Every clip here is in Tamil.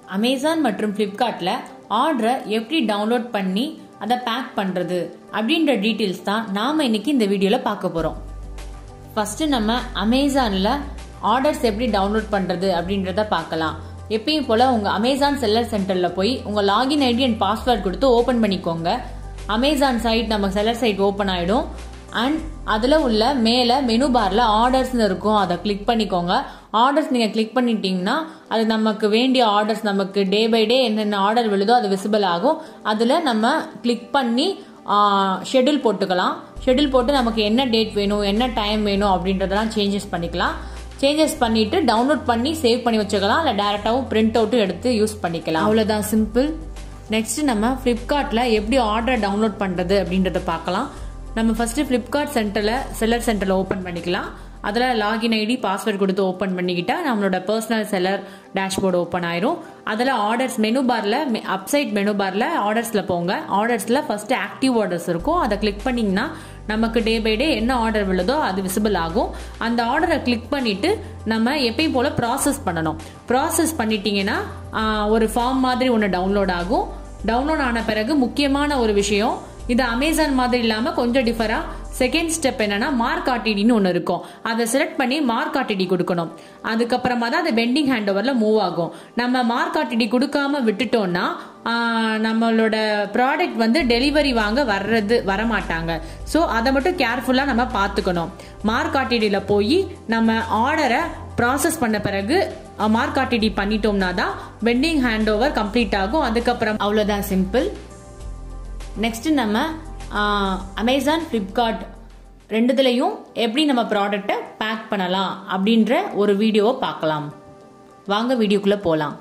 அமேசான் மற்றும் ஃப்ளிப்கார்ட்டில் ஆர்டரை எப்படி டவுன்லோட் பண்ணி அதை பேக் பண்ணுறது அப்படின்ற டீட்டெயில்ஸ் தான் நாம் இன்னைக்கு இந்த வீடியோவில் பார்க்க போகிறோம் ஃபஸ்ட்டு நம்ம அமேசானில் ஆர்டர்ஸ் எப்படி டவுன்லோட் பண்ணுறது அப்படின்றத பார்க்கலாம் எப்பயும் போல் உங்கள் அமேசான் செல்லர் சென்டரில் போய் உங்கள் லாகின் ஐடி அண்ட் பாஸ்வேர்ட் கொடுத்து ஓப்பன் பண்ணிக்கோங்க அமேசான் சைட் நம்ம செல்லர் சைட் ஓப்பன் ஆகிடும் அண்ட் அதில் உள்ள மேலே மெனு பாரில் ஆர்டர்ஸ்னு இருக்கும் அதை கிளிக் பண்ணிக்கோங்க ஆர்டர்ஸ் நீங்கள் கிளிக் பண்ணிட்டீங்கன்னா அது நமக்கு வேண்டிய ஆர்டர்ஸ் நமக்கு டே பை டே என்னென்ன ஆர்டர் விழுதோ அது விசிபிள் ஆகும் அதில் நம்ம கிளிக் பண்ணி ஷெட்யூல் போட்டுக்கலாம் ஷெட்யூல் போட்டு நமக்கு என்ன டேட் வேணும் என்ன டைம் வேணும் அப்படின்றதெல்லாம் சேஞ்சஸ் பண்ணிக்கலாம் சேஞ்சஸ் பண்ணிட்டு டவுன்லோட் பண்ணி சேவ் பண்ணி வச்சுக்கலாம் இல்லை டேரெக்டாகவும் பிரிண்ட் அவுட்டும் எடுத்து யூஸ் பண்ணிக்கலாம் அவ்வளோதான் சிம்பிள் நெக்ஸ்ட் நம்ம ஃப்ளிப்கார்ட்டில் எப்படி ஆர்டர் டவுன்லோட் பண்ணுறது அப்படின்றத பார்க்கலாம் நம்ம ஃபர்ஸ்ட் ஃப்ளிப்கார்ட் சென்டரில் செல்லர் சென்டரில் ஓப்பன் பண்ணிக்கலாம் அதில் லாகின் ஐடி பாஸ்வேர்ட் கொடுத்து ஓப்பன் பண்ணிக்கிட்டா நம்மளோட பர்சனல் செல்லர் டேஷ்போர்டு ஓப்பன் ஆயிரும் அதில் ஆர்டர்ஸ் மெனு பாரில் அப்சைட் மெனு பாரில் ஆர்டர்ஸில் போங்க ஆர்டர்ஸில் ஃபர்ஸ்ட் ஆக்டிவ் ஆர்டர்ஸ் இருக்கும் அதை கிளிக் பண்ணிங்கன்னா நமக்கு டே பை டே என்ன ஆர்டர் விழுதோ அது விசிபிள் ஆகும் அந்த ஆர்டரை கிளிக் பண்ணிட்டு நம்ம எப்பயும் போல் ப்ராசஸ் பண்ணணும் ப்ராசஸ் பண்ணிட்டீங்கன்னா ஒரு ஃபார்ம் மாதிரி ஒன்று டவுன்லோட் ஆகும் டவுன்லோட் ஆன பிறகு முக்கியமான ஒரு விஷயம் இது அமேசான் மாதிரி இல்லாமல் கொஞ்சம் டிஃபரா செகண்ட் ஸ்டெப் என்னன்னா மார்க் ஆர்டிடின்னு ஒன்று இருக்கும் அதை செலக்ட் பண்ணி மார்க் ஆர்டிடி கொடுக்கணும் அதுக்கப்புறமா தான் அது பெண்டிங் ஹேண்ட் ஓவரில் மூவ் ஆகும் நம்ம மார்க் ஆர்டிடி கொடுக்காம விட்டுட்டோம்னா நம்மளோட ப்ராடக்ட் வந்து டெலிவரி வாங்க வர்றது வரமாட்டாங்க ஸோ அதை மட்டும் கேர்ஃபுல்லாக நம்ம பார்த்துக்கணும் மார்க் ஆர்டிடியில் போய் நம்ம ஆர்டரை ப்ராசஸ் பண்ண பிறகு மார்க் ஆர்டிடி பண்ணிட்டோம்னா தான் பெண்டிங் ஹேண்ட் ஓவர் கம்ப்ளீட் ஆகும் அதுக்கப்புறம் அவ்வளோதான் சிம்பிள் நெக்ஸ்ட் நம்ம அமேசான் ஃப்ளிப்கார்ட் ரெண்டுத்துலையும் எப்படி நம்ம ப்ராடக்டை பேக் பண்ணலாம் அப்படின்ற ஒரு வீடியோவை பார்க்கலாம் வாங்க வீடியோக்குள்ளே போகலாம்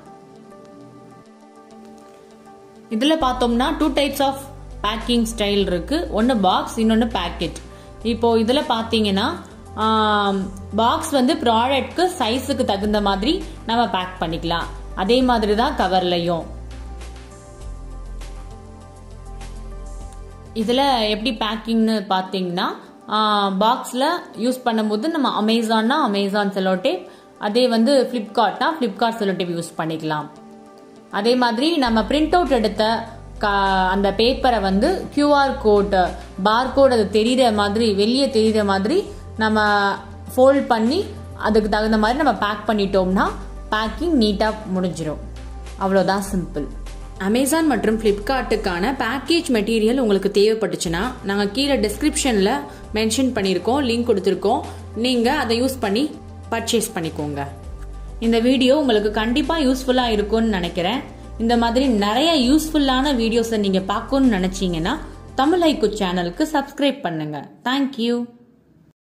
இதில் பார்த்தோம்னா two types of packing style இருக்குது ஒன்று பாக்ஸ் இன்னொன்று பேக்கெட் இப்போ இதில் பார்த்தீங்கன்னா பாக்ஸ் வந்து ப்ராடக்ட்க்கு சைஸுக்கு தகுந்த மாதிரி நம்ம பேக் பண்ணிக்கலாம் அதே மாதிரி தான் கவர்லையும் இதில் எப்படி பேக்கிங்னு பார்த்தீங்கன்னா பாக்ஸில் யூஸ் பண்ணும்போது நம்ம அமேசான்னா அமேசான் செலோடேப் அதே வந்து ஃப்ளிப்கார்ட்னா ஃப்ளிப்கார்ட் செலோடேப் யூஸ் பண்ணிக்கலாம் அதே மாதிரி நம்ம பிரிண்ட் அவுட் எடுத்த அந்த பேப்பரை வந்து கியூஆர் கோட் பார் கோட் அது தெரிகிற மாதிரி வெளியே தெரிகிற மாதிரி நம்ம ஃபோல்ட் பண்ணி அதுக்கு தகுந்த மாதிரி நம்ம பேக் பண்ணிட்டோம்னா பேக்கிங் நீட்டாக முடிஞ்சிடும் அவ்வளோதான் சிம்பிள் அமேசான் மற்றும் ஃப்ளிப்கார்ட்டுக்கான பேக்கேஜ் மெட்டீரியல் உங்களுக்கு தேவைப்பட்டுச்சுன்னா நாங்கள் கீழே டிஸ்கிரிப்ஷனில் மென்ஷன் பண்ணியிருக்கோம் லிங்க் கொடுத்துருக்கோம் நீங்கள் அதை யூஸ் பண்ணி பர்ச்சேஸ் பண்ணிக்கோங்க இந்த வீடியோ உங்களுக்கு கண்டிப்பாக யூஸ்ஃபுல்லாக இருக்கும்னு நினைக்கிறேன் இந்த மாதிரி நிறைய யூஸ்ஃபுல்லான வீடியோஸை நீங்கள் பார்க்கணும்னு நினச்சிங்கன்னா தமிழ் ஐக்கு சேனலுக்கு சப்ஸ்கிரைப் பண்ணுங்கள் தேங்க்யூ